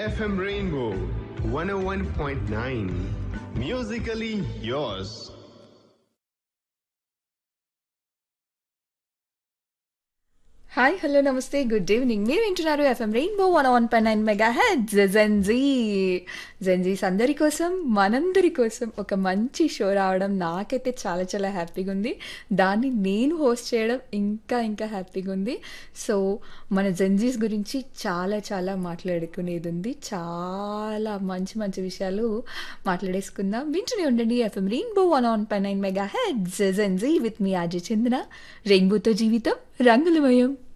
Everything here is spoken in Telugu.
FM Rainbow 101.9. Musically yours. Hi hello నమస్తే గుడ్ ఈవినింగ్ మీరు వింటున్నారు ఎఫ్ఎం రెయిన్బో వన్ వన్ పై nine mega head gen Z gen Zs అందరి కోసం మనందరి కోసం ఒక మంచి షో రావడం నాకైతే చాలా చాలా హ్యాపీగా ఉంది దాన్ని నేను హోస్ట్ చేయడం ఇంకా ఇంకా హ్యాపీగా ఉంది సో మన జెన్జీస్ గురించి చాలా చాలా మాట్లాడుకునేది ఉంది చాలా మంచి మంచి విషయాలు మాట్లాడేసుకుందాం వింటూనే ఉండండి ఎఫ్ఎం రెయిన్బో వన్ వన్ పై nine mega head gen Z with me Ajay Chandana రెయిన్బోతో జీవితం రంగులమయం